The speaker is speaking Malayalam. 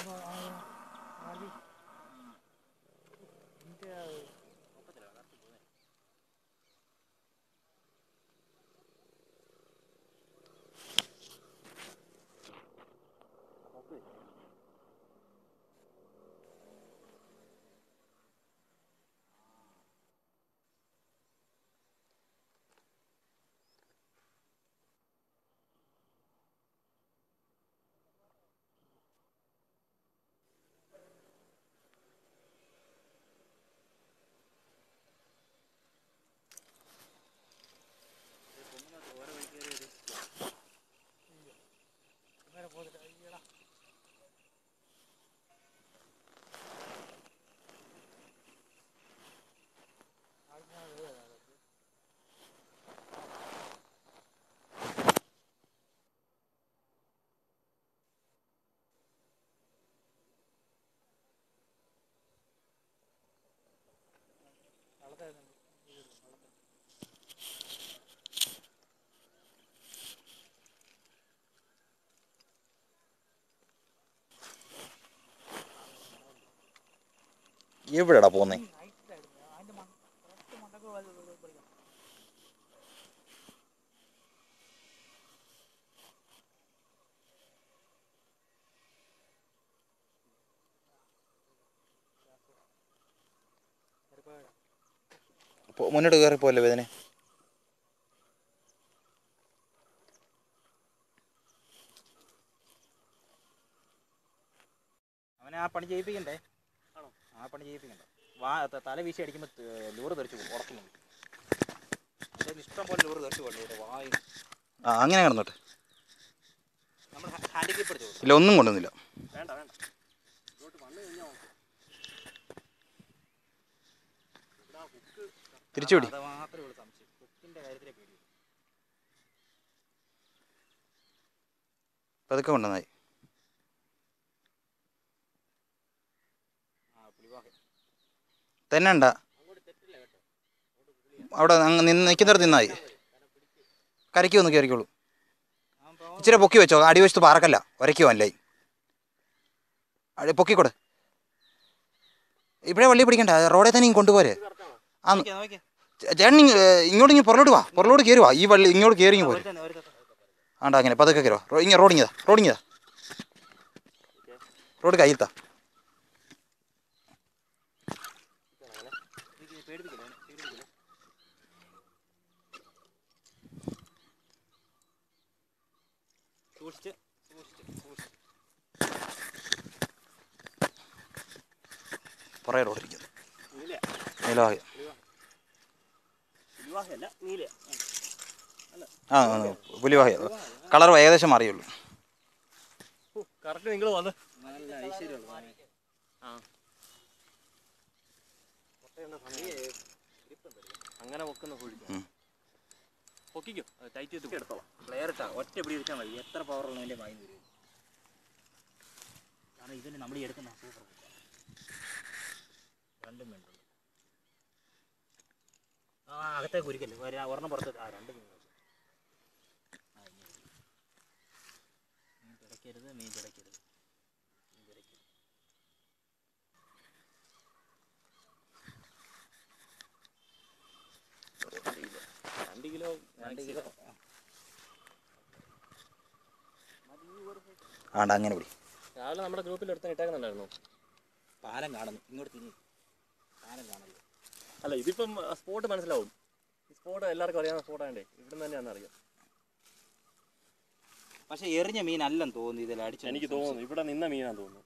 എവിടെടാ പോന്നേ പോ- മുന്നോട്ട് കയറി പോലെ വേദന അവനെ ആ പണി ചെയ്യിപ്പിക്കണ്ടേ ആണോ ആ പണി ചെയ്യിപ്പിക്കണ്ട വാ ത- തല വീശി അടിക്കുമ്പോൾ ലൂറ് തെറിച്ച് പോകും ഉറക്കുന്നു അതിന് ഇഷ്ടം പോലെ ലൂറ് തെറിച്ച് പോകണ്ടേ വായി ആ അങ്ങനെ കിടന്നോട്ടെ നമ്മൾ ഹാൻഡിക്കേപ്പ് എടുത്ത് കൊടുക്കും ഇല്ല ഒന്നും കൊണ്ടുവന്നില്ല വേണ്ട വേണ്ട ഇങ്ങോട്ട് വന്നു കഴിഞ്ഞാൽ നോക്ക്. തിരിച്ചു പിടി അത് മാത്രമേ ഉള്ളൂ സംശയം കുക്കിൻ്റെ കാര്യത്തിലെ പേടി പതുക്കെ കൊണ്ടുവന്നായി ആ പുളിവാഹ തന്നെ ഉണ്ടാ അവിടെ അങ്ങ് നിന്ന് നിൽക്കുന്നിടത്ത് നിന്നായി കരയ്ക്ക് വന്ന് കയറിക്കോളൂ ഇച്ചിരി പൊക്കി വെച്ചോ അടിവശത്ത് പാറക്കല്ല ഒരയ്ക്കോ അല്ലേ അടി പൊക്കിക്കൊട് ഇവിടെ വള്ളി പിടിക്കണ്ട റോഡിൽ തന്നെ ഇങ്ങ് കൊണ്ടുപോരെ ആ നോക്കിയാ നോക്കിയാ ചേ- ചേട്ടൻ ഇങ്ങ്, ഏ, ഇങ്ങോട്ട് ഇങ്ങ് പുറലോട്ട് വാ പുറലോട്ട് കയറി വാ ഈ വള്ളി ഇങ്ങോട്ട് കയറി ഇങ്ങ് പോരെ ഒരു തന്നെ ഒരു തന്നെ ആണ്ടാ അങ്ങനെ പതുക്കെ കയറി വാ റോ- ഇങ്ങ് റോഡിങ്ങതാ റോഡിങ്ങതാ റോഡ് കയ്യിത്താ പേടിപ്പിക്കില്ല പേടിപ്പിക്കില്ല സൂക്ഷിച്ച് സൂക്ഷിച്ച് സൂക്ഷിച്ച് പുറകെ റോഡിരിക്കുന്നു നീല നീലവാഹി പുലിവാഹയല്ല നീല ആ ആ, പുലിവാഹി കളർ ഏകദേശം മാറിയുള്ളൂ കറക്റ്റ് നിങ്ങൾ വന്ന് നല്ല ഐശ്വര്യമുള്ള ആ അങ്ങനെ പൊക്കുന്ന കുഴിക്കും ഉം. പൊക്കിക്കും ടൈറ്റ് ചെയ്ത് എടുത്തോളാം പ്ലെയർ ഇട്ടാ ഒറ്റ പിടി എടുത്താൽ മതി എത്ര പവർ ഉള്ളതിൻ്റെ വാങ്ങി വരും കാരണം ഇതിന് നമ്മൾ ഈ എടുക്കുന്ന സൂപ്പർ രണ്ടും വേണ്ടുള്ളൂ ആ അകത്തേക്ക് കുരിക്കല്ലേ ഒരു- ഒരെണ്ണം പുറത്ത് ആ രണ്ടും മീൻ വെച്ചു. ആ, ഇനി ഇരി. മീൻ പിടയ്ക്കരുത് മീൻ പിടയ്ക്കരുത് മീൻ പിടയ്ക്കരുത് രണ്ട് കിലോ രണ്ട് കിലോ ആണ്ടാ അങ്ങനെ പിടി രാവിലെ നമ്മുടെ ഗ്രൂപ്പിൽ എടുത്ത് ഇട്ടേക്കുന്നുണ്ടായിരുന്നു പാലം കാണുന്നു ഇങ്ങോട്ട് തിരിഞ്ഞു പാലം കാണുന്നു അല്ല ഇതിപ്പം സ്പോട്ട് മനസ്സിലാവും ഈ സ്പോട്ട് എല്ലാവർക്കും അറിയാവുന്ന സ്പോട്ടാണ്ടേ ഇവിടുന്ന് തന്നെയാണെന്ന് അറിയാം പക്ഷെ എറിഞ്ഞ മീൻ അല്ലെന്ന് തോന്നുന്നു ഇതിൽ അടിച്ചു എനിക്ക് തോന്നുന്നു ഇവിടെ നിന്ന മീനാന്ന് തോന്നുന്നു